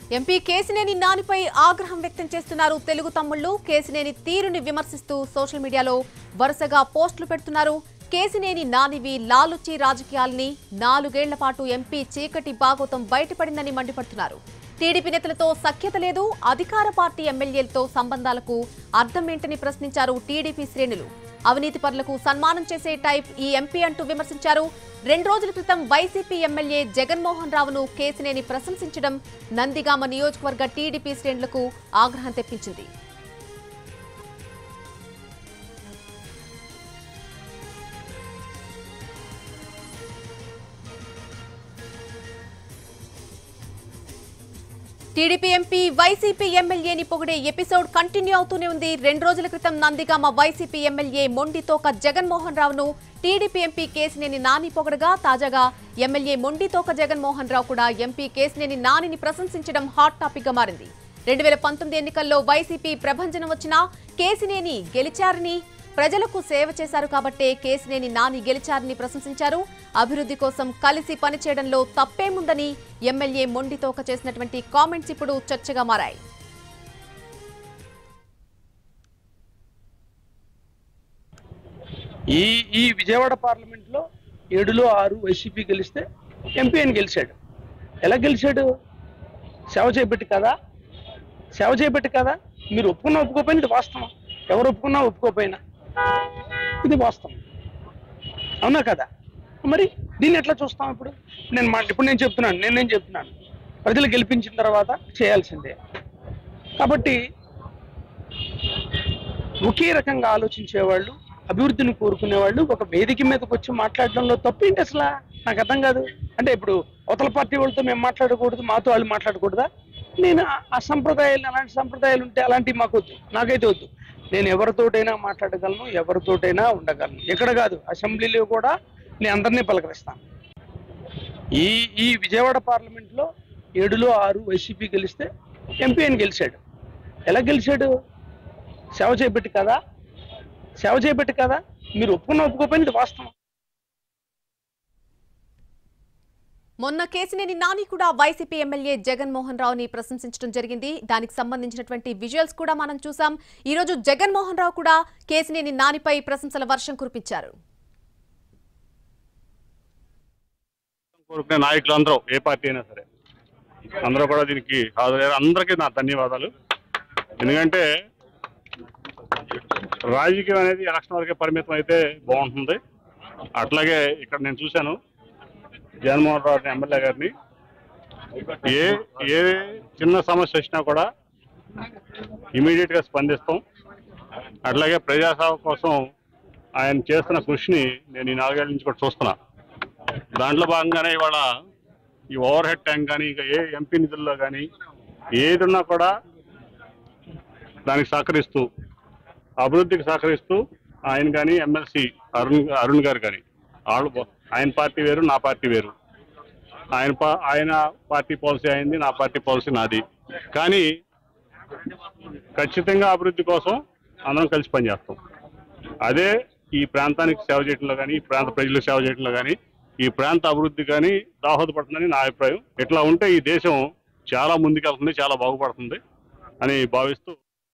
MP Kesineni నానిపై ఆగ్రహం వ్యక్తం చేస్తున్నారు తెలుగు తమ్ముళ్లు కేసినేని తీరుని విమర్శిస్తూ సోషల్ మీడియాలో వరుసగా పోస్టులు పెడుతున్నారు కేసినేని నానివి లాలుచి రాజకీయాల్ని నాలుగేళ్ల పాటు ఎంపీ చీకటి బాగోతం బయటపడిందని మండిపడుతున్నారు టీడీపీ నేతలతో సఖ్యత లేదు అధికార పార్టీ ఎమ్మెల్యేలతో సంబంధాలకు అర్థమేంటని ప్రశ్నించారు టీడీపీ శ్రేణులు అవినీతి పరులకు సన్మానం చేసే టైప్ ఈ ఎంపీ అంటూ విమర్శించారు రెండు రోజుల క్రితం వైసీపీ ఎమ్మెల్యే జగన్మోహన్ రావును కేసినేని ప్రశంసించడం నందిగామ నియోజకవర్గ టీడీపీ శ్రేణులకు ఆగ్రహం తెప్పించింది టీడీపీ ఎంపీ వైసీపీ ఎమ్మెల్యేని పొగిడే ఎపిసోడ్ కంటిన్యూ అవుతూనే ఉంది రెండు రోజుల క్రితం నందిగామ వైసీపీ ఎమ్మెల్యే మొండితోక జగన్మోహన్ రావును టీడీపీ ఎంపీ కేసినేని నాని పొగడగా తాజాగా ఎమ్మెల్యే మొండితోక జగన్మోహన్ రావు కూడా ఎంపీ కేసినేని నానిని ప్రశంసించడం హాట్ టాపిక్ గా మారింది రెండు వేల పంతొమ్మిది ఎన్నికల్లో వైసీపీ ప్రభంజనం వచ్చినా కేసినేని గెలిచారని ప్రజలకు సేవ చేశారు కాబట్టే కేసినేని నాని గెలిచారని ప్రశంసించారు అభివృద్ధి కోసం కలిసి పనిచేయడంలో తప్పేముందని ఎమ్మెల్యే మొండితోక చేసినటువంటి కామెంట్స్ ఇప్పుడు చర్చగా మారాయి ఈ ఈ విజయవాడ పార్లమెంట్లో ఏడులో ఆరు వైసీపీ గెలిస్తే ఎంపీ అని గెలిచాడు ఎలా గెలిచాడు సేవ చేయబెట్టి కదా సేవ చేయబెట్టి కదా మీరు ఒప్పుకున్నా ఒప్పుకోపోయినా ఇది వాస్తవం ఎవరు ఒప్పుకున్నా ఒప్పుకోపోయినా ఇది వాస్తవం అవునా కదా మరి దీన్ని ఎట్లా చూస్తాం ఇప్పుడు నేను మా ఇప్పుడు నేను చెప్తున్నాను నేనేం చెప్తున్నాను ప్రజలు గెలిపించిన తర్వాత చేయాల్సిందే కాబట్టి ఒకే రకంగా ఆలోచించే వాళ్ళు అభివృద్ధిని కోరుకునే వాళ్ళు ఒక వేదిక మీదకి వచ్చి మాట్లాడడంలో తప్పేంటి అసలు నాకు అర్థం కాదు అంటే ఇప్పుడు అవతల పార్టీ వాళ్ళతో మేము మాట్లాడకూడదు మాతో వాళ్ళు మాట్లాడకూడదా నేను ఆ- ఆ సంప్రదాయాలు అలాంటి సంప్రదాయాలు ఉంటే అలాంటివి మాకు వద్దు నాకైతే వద్దు నేను ఎవరితోటైనా మాట్లాడగలను ఎవరితోటైనా ఉండగలను ఎక్కడ కాదు అసెంబ్లీలో కూడా నేను అందరినీ పలకరిస్తాను ఈ ఈ విజయవాడ పార్లమెంట్లో ఏడులో ఆరు వైసీపీ గెలిస్తే ఎంపీ అని గెలిచాడు ఎలా గెలిచాడు సేవ చేయబెట్టి కదా సేవ చేయబెట్టి కదా మీరు ఒప్పుకున్న ఒప్పుకోపోయినా ఇది వాస్తవం మొన్న కేసినేని నాని కూడా వైసీపీ ఎమ్మెల్యే జగన్మోహన్ రావుని ప్రశంసించడం జరిగింది దానికి సంబంధించినటువంటి విజువల్స్ కూడా మనం చూసాం ఈ రోజు జగన్మోహన్ రావు కూడా కేసినేని నానిపై ప్రశంసల వర్షం కురిపించారు కోరుకునే నాయకులు అందరూ ఏ పార్టీ అయినా సరే అందరూ కూడా దీనికి హాజరయ్యారు అందరికీ నా ధన్యవాదాలు ఎందుకంటే రాజకీయం అనేది ఎలక్షన్ వరకే పరిమితం అయితే బాగుంటుంది అట్లాగే ఇక్కడ నేను చూశాను జగన్మోహన్ రావు గారిని, ఎమ్మెల్యే గారిని ఏ ఏ చిన్న సమస్య వచ్చినా కూడా ఇమీడియట్ గా స్పందిస్తాం అట్లాగే ప్రజాసేవ కోసం ఆయన చేస్తున్న కృషిని నేను ఈ నాలుగేళ్ల నుంచి కూడా చూస్తున్నా దాంట్లో భాగంగానే ఇవాళ ఈ ఓవర్ హెడ్ ట్యాంక్ కానీ ఇంకా ఏ ఎంపీ నిధుల్లో కానీ ఏది ఉన్నా కూడా దానికి సహకరిస్తూ అభివృద్ధికి సహకరిస్తూ ఆయన కానీ ఎమ్మెల్సీ అరుణ్ అరుణ్ గారు కానీ వాళ్ళు బ- ఆయన పార్టీ వేరు నా పార్టీ వేరు ఆయన పా- ఆయన పార్టీ పాలసీ అయింది నా పార్టీ పాలసీ నాది కానీ ఖచ్చితంగా అభివృద్ధి కోసం అందరం కలిసి పనిచేస్తాం అదే ఈ ప్రాంతానికి సేవ చేయడంలో కానీ ఈ ప్రాంత ప్రజలకు సేవ చేయడంలో కానీ ఈ ప్రాంత అభివృద్ధి కానీ దోహదపడుతుందని నా అభిప్రాయం ఇట్లా ఉంటే ఈ దేశం చాలా ముందుకెళ్తుంది చాలా బాగుపడుతుంది అని భావిస్తూ